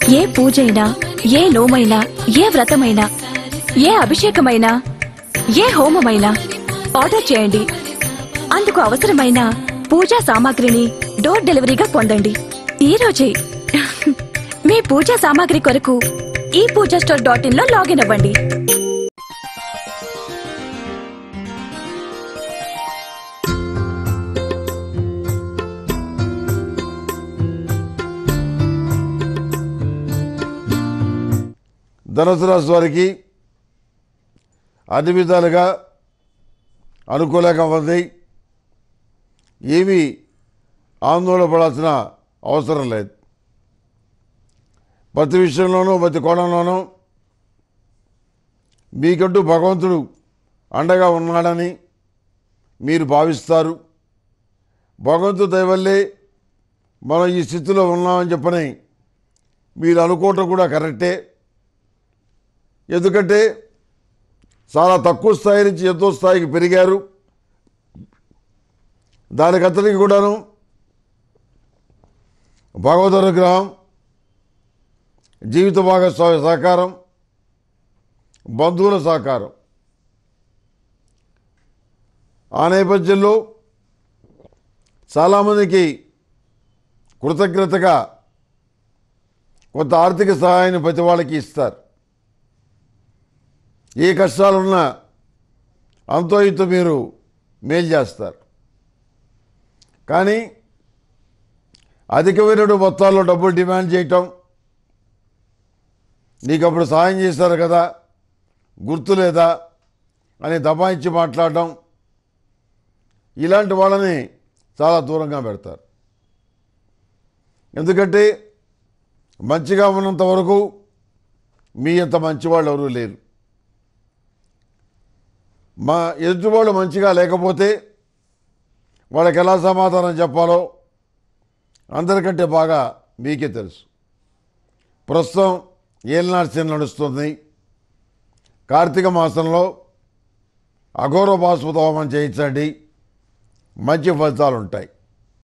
ఏ పూజైనా ఏ నోమైనా ఏ వ్రతమైనా ఏ అభిషేకమైనా ఏ హోమమైనా ఆర్డర్ చేయండి అందుకు అవసరమైన పూజా సామాగ్రిని డోర్ డెలివరీగా పొందండి ఈ రోజే మీ పూజా సామాగ్రి కొరకు ఈ పూజా స్టోర్ డాట్ ఇన్ లో లాగిన్ అవ్వండి ధనుసు రాశి వారికి అన్ని విధాలుగా అనుకూలంగా ఉంది ఏమీ ఆందోళన పడాల్సిన అవసరం లేదు ప్రతి విషయంలోనూ ప్రతి కోణంలోనూ మీకంటూ భగవంతుడు అండగా ఉన్నాడని మీరు భావిస్తారు భగవంతుడు దయవల్లే మనం ఈ స్థితిలో ఉన్నామని చెప్పని మీరు అనుకోవటం కూడా కరెక్టే ఎందుకంటే చాలా తక్కువ స్థాయి నుంచి ఎంతో స్థాయికి పెరిగారు దానికి అతనికి కూడాను భగవద్ అనుగ్రహం జీవిత భాగస్వామి సహకారం బంధువుల సహకారం ఆ నేపథ్యంలో చాలామందికి కృతజ్ఞతగా కొంత ఆర్థిక సహాయాన్ని ప్రతి వాళ్ళకి ఇస్తారు ఏ కష్టాలున్నా అంతో ఇంతో మీరు మేలు చేస్తారు కానీ అధికమైన మొత్తాల్లో డబ్బులు డిమాండ్ చేయటం నీకు అప్పుడు సహాయం చేశారు కదా గుర్తు లేదా అని దబాయించి మాట్లాడటం ఇలాంటి వాళ్ళని చాలా దూరంగా పెడతారు ఎందుకంటే మంచిగా ఉన్నంత వరకు మీ అంత మంచివాళ్ళు ఎవరూ లేరు మా ఎదుటివాళ్ళు మంచిగా లేకపోతే వాళ్ళకి ఎలా సమాధానం చెప్పాలో అందరికంటే బాగా మీకే తెలుసు ప్రస్తుతం ఏలినాడ్సిన నడుస్తుంది కార్తీక మాసంలో అఘోర బాస్పత హోమం చేయించండి మంచి ఫలితాలు ఉంటాయి